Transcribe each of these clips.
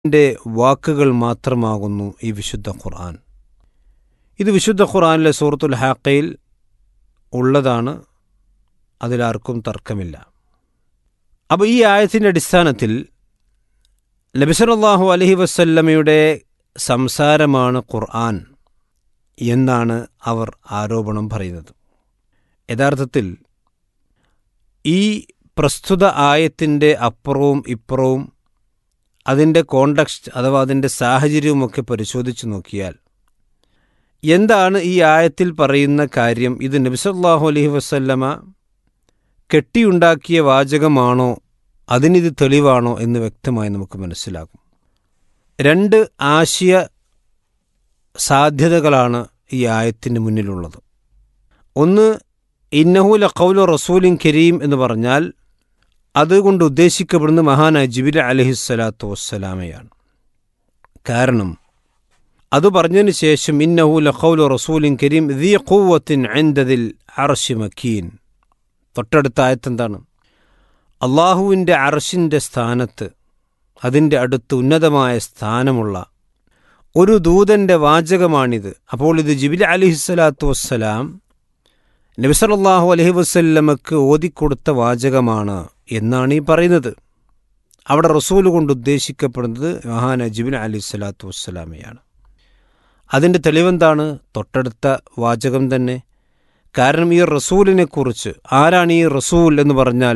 ൻ്റെ വാക്കുകൾ മാത്രമാകുന്നു ഈ വിശുദ്ധ ഖുർആൻ ഇത് വിശുദ്ധ ഖുർആനിലെ സൂറത്തുൽ ഹാക്കയിൽ ഉള്ളതാണ് അതിലാർക്കും തർക്കമില്ല അപ്പോൾ ഈ ആയത്തിൻ്റെ അടിസ്ഥാനത്തിൽ നബിസലാഹു അലഹി വസല്ലമയുടെ സംസാരമാണ് ഖുർആൻ എന്നാണ് അവർ ആരോപണം പറയുന്നത് യഥാർത്ഥത്തിൽ ഈ പ്രസ്തുത ആയത്തിൻ്റെ അപ്പുറവും ഇപ്പുറവും അതിൻ്റെ കോണ്ടക്സ്റ്റ് അഥവാ അതിൻ്റെ സാഹചര്യവുമൊക്കെ പരിശോധിച്ച് നോക്കിയാൽ എന്താണ് ഈ ആയത്തിൽ പറയുന്ന കാര്യം ഇത് നബിസല്ലാഹു അലഹി വസല്ലമ കെട്ടിയുണ്ടാക്കിയ വാചകമാണോ അതിനിത് തെളിവാണോ എന്ന് വ്യക്തമായി നമുക്ക് മനസ്സിലാകും രണ്ട് ആശയ സാധ്യതകളാണ് ഈ ആയത്തിന് മുന്നിലുള്ളത് ഒന്ന് ഇന്നഹുല കൗലു റസൂലിൻ കരീം എന്ന് പറഞ്ഞാൽ അതുകൊണ്ട് ഉദ്ദേശിക്കപ്പെടുന്ന മഹാനായ ജിബിൽ അലഹിസ്സലാത്തു വസ്സലാമയാണ് കാരണം അത് പറഞ്ഞതിന് ശേഷം ഇന്നഹു ലഖൗലു റസൂലിൻ കരീം ദീ ഖുവത്തിൻ അൻദദിൽ അർഷി മക്കീൻ തൊട്ടടുത്ത ആയത്തെന്താണ് അള്ളാഹുവിൻ്റെ അർഷിൻ്റെ സ്ഥാനത്ത് അതിൻ്റെ അടുത്ത് ഉന്നതമായ സ്ഥാനമുള്ള ഒരു ദൂതൻ്റെ വാചകമാണിത് അപ്പോൾ ഇത് ജിബിൽ അലിഹിസ്സലാത്തു വസ്സലാം നബിസലല്ലാഹു അലഹി വസ്ല്ലമക്ക് ഓതിക്കൊടുത്ത വാചകമാണ് എന്നാണ് ഈ പറയുന്നത് അവിടെ റസൂൽ കൊണ്ട് ഉദ്ദേശിക്കപ്പെടുന്നത് മഹാന ജിബിൻ അലി സ്വലാത്തു വസ്സലാമയാണ് അതിൻ്റെ തെളിവെന്താണ് തൊട്ടടുത്ത വാചകം തന്നെ കാരണം ഈ റസൂലിനെ കുറിച്ച് ആരാണ് ഈ റസൂൽ എന്ന് പറഞ്ഞാൽ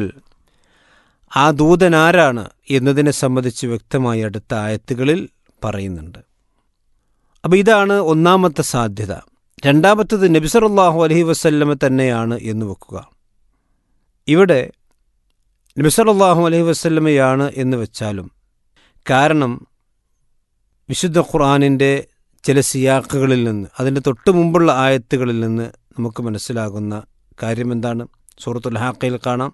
ആ ദൂതൻ ആരാണ് എന്നതിനെ സംബന്ധിച്ച് വ്യക്തമായി അടുത്ത ആയത്തുകളിൽ പറയുന്നുണ്ട് അപ്പോൾ ഇതാണ് ഒന്നാമത്തെ സാധ്യത രണ്ടാമത്തത് നബിസറുല്ലാഹു അലഹി വസല്ലമ തന്നെയാണ് എന്ന് വെക്കുക ഇവിടെ നബിസറുല്ലാഹു അലഹി വസല്ലമയാണ് എന്ന് വെച്ചാലും കാരണം വിശുദ്ധ ഖുർആാനിൻ്റെ ചില സിയാക്കുകളിൽ നിന്ന് അതിൻ്റെ തൊട്ട് മുമ്പുള്ള ആയത്തുകളിൽ നിന്ന് നമുക്ക് മനസ്സിലാകുന്ന കാര്യം എന്താണ് സൂറത്തുൽ ഹാക്കയിൽ കാണാം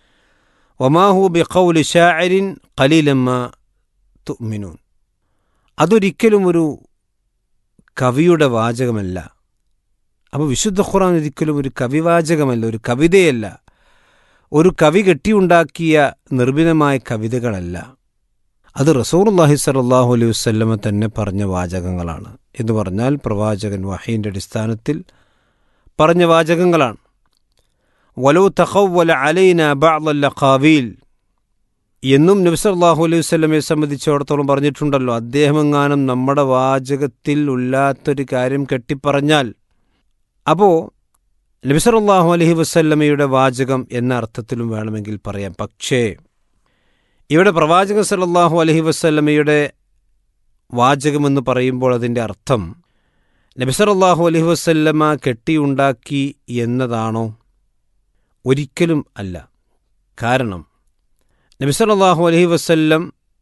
ഒമാഹു ബി ഖൗലി ഷാരിൻ ഖലീലമ്മ തുമിനൂൻ അതൊരിക്കലും ഒരു കവിയുടെ വാചകമല്ല അപ്പോൾ വിശുദ്ധ ഖുർആൻ ഒരിക്കലും ഒരു കവിവാചകമല്ല ഒരു കവിതയല്ല ഒരു കവി കെട്ടിയുണ്ടാക്കിയ നിർഭിനമായ കവിതകളല്ല അത് റസൂർല്ലാഹി സലാഹു അലൈഹി വസ്ല്ലമ തന്നെ പറഞ്ഞ വാചകങ്ങളാണ് എന്ന് പറഞ്ഞാൽ പ്രവാചകൻ വഹീൻ്റെ അടിസ്ഥാനത്തിൽ പറഞ്ഞ വാചകങ്ങളാണ് വലോ തഖവല അലൈന ബഅ്ള ഖാവീൽ എന്നും നബ്സല്ലാഹു അലൈഹി വസ്ലമയെ സംബന്ധിച്ചിടത്തോളം പറഞ്ഞിട്ടുണ്ടല്ലോ അദ്ദേഹമെങ്ങാനും നമ്മുടെ വാചകത്തിൽ ഇല്ലാത്തൊരു കാര്യം കെട്ടിപ്പറഞ്ഞാൽ അപ്പോൾ നബിസറല്ലാഹു അലഹി വസ്ല്ലമയുടെ വാചകം എന്ന അർത്ഥത്തിലും വേണമെങ്കിൽ പറയാം പക്ഷേ ഇവിടെ പ്രവാചകൻ സല്ലാഹു അലഹി വസ്ല്ലമയുടെ വാചകമെന്ന് പറയുമ്പോൾ അതിൻ്റെ അർത്ഥം നബിസറല്ലാഹു അലഹി വസ്ല്ലമ കെട്ടിയുണ്ടാക്കി എന്നതാണോ ഒരിക്കലും അല്ല കാരണം നബിസറല്ലാഹു അലഹി വസ്ല്ലം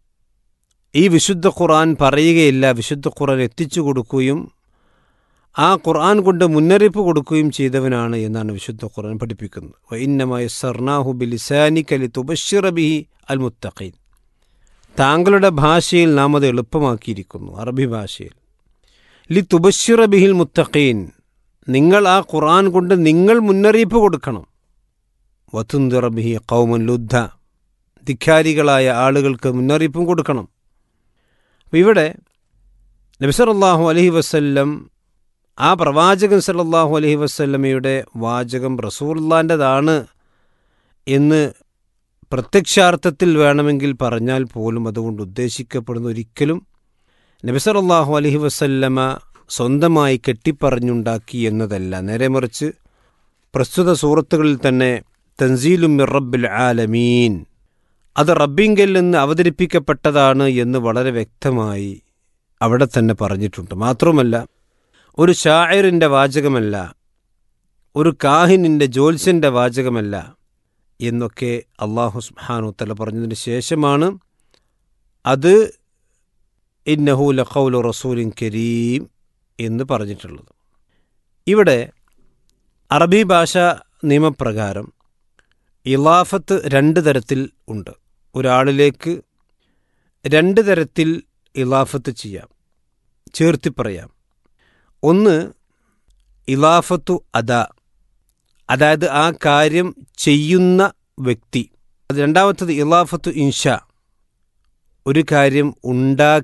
ഈ വിശുദ്ധ ഖുർആൻ പറയുകയില്ല വിശുദ്ധ ഖുർആൻ എത്തിച്ചു കൊടുക്കുകയും ആ ഖുർആൻ കൊണ്ട് മുന്നറിയിപ്പ് കൊടുക്കുകയും ചെയ്തവനാണ് എന്നാണ് വിശുദ്ധ ഖുർആൻ പഠിപ്പിക്കുന്നത് വൈന്നമായ സർനാഹു ബിലിസാനി കലി തുബഷിറ ബിഹി അൽ മുത്തഖീൻ താങ്കളുടെ ഭാഷയിൽ നാം അത് എളുപ്പമാക്കിയിരിക്കുന്നു അറബി ഭാഷയിൽ ലി തുബഷിറ ബിഹിൽ മുത്തഖീൻ നിങ്ങൾ ആ ഖുർആൻ കൊണ്ട് നിങ്ങൾ മുന്നറിയിപ്പ് കൊടുക്കണം വത്തുന്തിറ ബിഹി കൗമൻ ലുദ്ധ ധിഖാരികളായ ആളുകൾക്ക് മുന്നറിയിപ്പും കൊടുക്കണം അപ്പോൾ ഇവിടെ നബിസറല്ലാഹു അലഹി വസ്ല്ലം ആ പ്രവാചകൻ സല്ലാഹു അലഹി വസ്ല്ലമയുടെ വാചകം റസൂർലാൻ്റെതാണ് എന്ന് പ്രത്യക്ഷാർത്ഥത്തിൽ വേണമെങ്കിൽ പറഞ്ഞാൽ പോലും അതുകൊണ്ട് ഉദ്ദേശിക്കപ്പെടുന്ന ഒരിക്കലും നബിസറല്ലാഹു അലഹി വസല്ലമ സ്വന്തമായി കെട്ടിപ്പറഞ്ഞുണ്ടാക്കി എന്നതല്ല നേരെ മറിച്ച് പ്രസ്തുത സൂറത്തുകളിൽ തന്നെ തൻസീലും റബ്ബിൽ ആലമീൻ അത് റബ്ബിങ്കിൽ നിന്ന് അവതരിപ്പിക്കപ്പെട്ടതാണ് എന്ന് വളരെ വ്യക്തമായി അവിടെ തന്നെ പറഞ്ഞിട്ടുണ്ട് മാത്രമല്ല ഒരു ഷായറിൻ്റെ വാചകമല്ല ഒരു കാഹിനിൻ്റെ ജോത്സ്യൻ്റെ വാചകമല്ല എന്നൊക്കെ അള്ളാഹു സുബ്ഹാനു തല പറഞ്ഞതിന് ശേഷമാണ് അത് ഇന്നഹു ലഖൗലു റസൂലിൻ കരീം എന്ന് പറഞ്ഞിട്ടുള്ളത് ഇവിടെ അറബി ഭാഷ നിയമപ്രകാരം ഇലാഫത്ത് രണ്ട് തരത്തിൽ ഉണ്ട് ഒരാളിലേക്ക് രണ്ട് തരത്തിൽ ഇലാഫത്ത് ചെയ്യാം ചേർത്തി പറയാം ഒന്ന് ഇലാഫത്തു അദ അതായത് ആ കാര്യം ചെയ്യുന്ന വ്യക്തി അത് രണ്ടാമത്തത് ഇലാഫത്തു ഇൻഷ ഒരു കാര്യം ഉണ്ടാക്കി